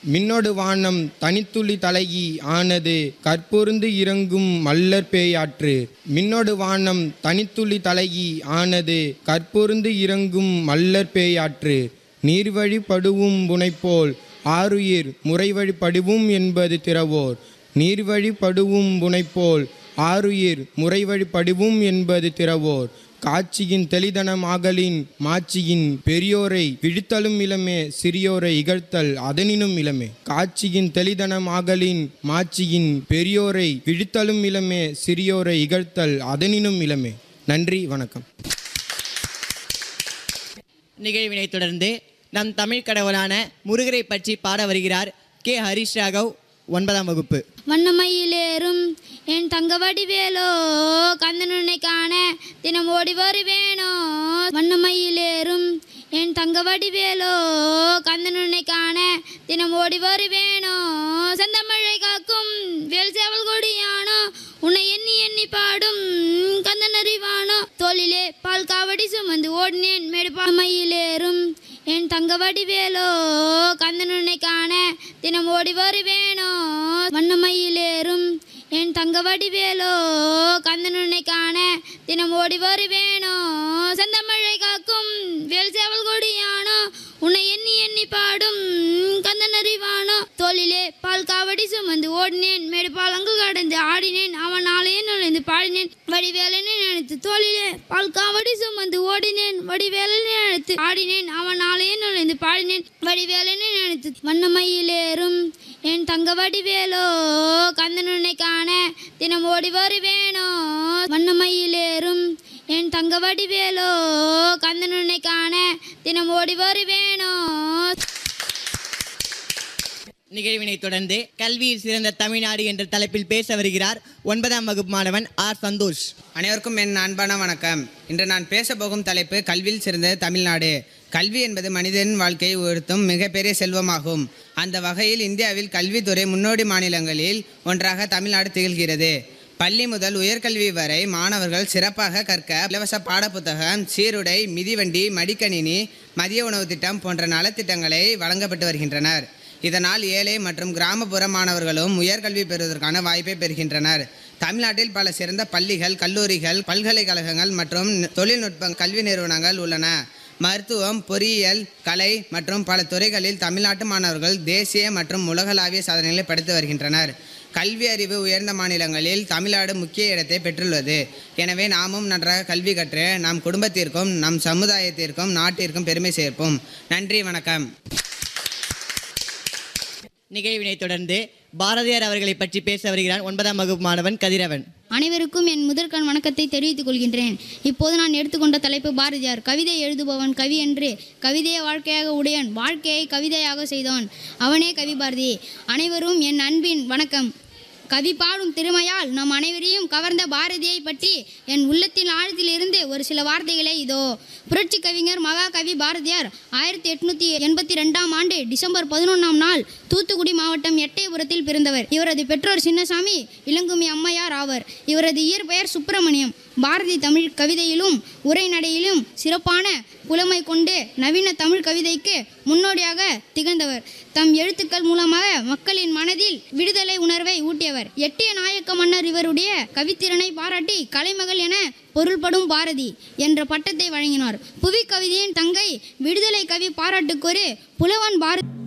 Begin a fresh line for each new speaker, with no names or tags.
மின்னொடு வானம் தனித்துளி தலையி ஆனது கற்பொருந்து இறங்கும் மல்லர் பேயாற்று மின்னொடு வானம் தனித்துளி தலையி ஆனது கற்பொருந்து இறங்கும் மல்லர் பேயாற்று நீர்வழி படுவும் புனைப்போல் ஆருயிர் முறைவழி படுவும் என்பது திறவோர் நீர்வழி படுவும் புனைப்போல் ஆருயிர் முறைவழி படுவும் என்பது திறவோர் காட்சியின் தெளிதனம் ஆகலின் மாட்சியின் பெரியோரை விழித்தலும் இளமே சிறியோரை இகழ்த்தல் அதனினும் இளமே காட்சியின் தெளிதனம் ஆகலின் மாட்சியின் பெரியோரை விழித்தலும் இளமே சிறியோரை இகழ்த்தல் அதனினும் இளமே நன்றி வணக்கம்
நிகழ்வினை தொடர்ந்து நம் தமிழ் கடவுளான முருகரை பற்றி பாட வருகிறார் கே ஹரிஷ் ராகவ் ஒன்பதாம் வகுப்பு
வண்ணமயிலேறும் என் தங்க வடிவேலோ கந்தனுனை காண தினம் ஓடி வருவேனோ வண்ணமயிலேறும் என் தங்க வடிவேலோ கந்தனுனை காண தினம் ஓடி வருவேனோ செந்தமிழை காக்கும் வேல் சேவல் கொடியானோ உன்னை எண்ணி எண்ணி பாடும் கந்தன் அறிவானோ தோளிலே பால் காவடி சுமந்து ஓடினேன் மேடுபாமையிலேறும் என் தங்க வடிவேலோ கந்தனுனை காண தினம் ஓடி வருவேனோ வண்ணமயிலேறும் என் தங்க வடிவேலோ கந்தனுனை காண தினம் ஓடி வருவேனோ செந்தமிழை காக்கும் வேல் சேவல் கொடியானோ உன்னை எண்ணி எண்ணி பாடும் கந்தன் அறிவானோ தோளிலே பால் காவடி சுமந்து ஓடினேன் மேடு பாலங்கு கடந்து ஆடினேன் அவன் ஆலயே நுழைந்து பாடினேன் வடிவேலனை நினைத்து தோளிலே பால் காவடி சுமந்து ஓடினேன் வடிவேலனை நினைத்து ஆடினேன் அவன் ஆலயே நுழைந்து பாடினேன் வடிவேலனை நினைத்து வண்ணமயிலேறும் என் தங்க வடிவேலோ கந்தனுனை காண தினம் ஓடி வருவேனோ வண்ணமயிலேறும் என் தங்க வடிவேலோ கந்தனுனை காண தினம் ஓடி வருவேனோ
நிகழ்வினை தொடர்ந்து கல்வியில் சிறந்த தமிழ்நாடு என்ற தலைப்பில் பேச வருகிறார் ஒன்பதாம் வகுப்பு மாணவன் ஆர் சந்தோஷ்
அனைவருக்கும் என் அன்பான வணக்கம் இன்று நான் பேச போகும் தலைப்பு கல்வியில் சிறந்த தமிழ்நாடு கல்வி என்பது மனிதனின் வாழ்க்கையை உயர்த்தும் மிகப்பெரிய செல்வமாகும் அந்த வகையில் இந்தியாவில் கல்வித்துறை முன்னோடி மாநிலங்களில் ஒன்றாக தமிழ்நாடு திகழ்கிறது பள்ளி முதல் உயர்கல்வி வரை மாணவர்கள் சிறப்பாக கற்க இலவச பாடப்புத்தகம் சீருடை மிதிவண்டி மடிக்கணினி மதிய உணவு திட்டம் போன்ற நலத்திட்டங்களை வழங்கப்பட்டு வருகின்றனர் இதனால் ஏழை மற்றும் கிராமப்புற மாணவர்களும் உயர்கல்வி பெறுவதற்கான வாய்ப்பை பெறுகின்றனர் தமிழ்நாட்டில் பல சிறந்த பள்ளிகள் கல்லூரிகள் பல்கலைக்கழகங்கள் மற்றும் தொழில்நுட்ப கல்வி நிறுவனங்கள் உள்ளன மருத்துவம் பொறியியல் கலை மற்றும் பல துறைகளில் தமிழ்நாட்டு மாணவர்கள் தேசிய மற்றும் உலகளாவிய சாதனைகளை படைத்து வருகின்றனர் கல்வி அறிவு உயர்ந்த மாநிலங்களில் தமிழ்நாடு முக்கிய இடத்தை பெற்றுள்ளது எனவே நாமும் நன்றாக கல்வி கற்று நம் குடும்பத்திற்கும் நம் சமுதாயத்திற்கும் நாட்டிற்கும் பெருமை சேர்ப்போம் நன்றி வணக்கம்
நிகழ்வினை தொடர்ந்து பாரதியார் அவர்களை பற்றி பேச வருகிறார் ஒன்பதாம் வகுப்பு மாணவன் கதிரவன்
அனைவருக்கும் என் முதற்கண் வணக்கத்தை தெரிவித்துக் கொள்கின்றேன் இப்போது நான் எடுத்துக்கொண்ட தலைப்பு பாரதியார் கவிதை எழுதுபவன் கவி என்று கவிதையை வாழ்க்கையாக உடையன் வாழ்க்கையை கவிதையாக செய்தவன் அவனே கவி பாரதி அனைவரும் என் அன்பின் வணக்கம் கவி பாடும் திறமையால் நம் அனைவரையும் கவர்ந்த பாரதியை பற்றி என் உள்ளத்தின் ஆழத்திலிருந்து ஒரு சில வார்த்தைகளே இதோ புரட்சி கவிஞர் மகாகவி பாரதியார் ஆயிரத்தி எட்நூத்தி எண்பத்தி ரெண்டாம் ஆண்டு டிசம்பர் பதினொன்றாம் நாள் தூத்துக்குடி மாவட்டம் எட்டயபுரத்தில் பிறந்தவர் இவரது பெற்றோர் சின்னசாமி இளங்குமி அம்மையார் ஆவர் இவரது இயற்பெயர் சுப்பிரமணியம் பாரதி தமிழ் கவிதையிலும் உரைநடையிலும் சிறப்பான புலமை கொண்டு நவீன தமிழ் கவிதைக்கு முன்னோடியாக திகழ்ந்தவர் தம் எழுத்துக்கள் மூலமாக மக்களின் மனதில் விடுதலை உணர்வை ஊட்டியவர் எட்டிய நாயக்க மன்னர் இவருடைய கவித்திறனை பாராட்டி கலைமகள் என பொருள்படும் பாரதி என்ற பட்டத்தை வழங்கினார் புவி கவிதையின் தங்கை விடுதலை கவி பாராட்டுக்கொரு புலவன் பாரதி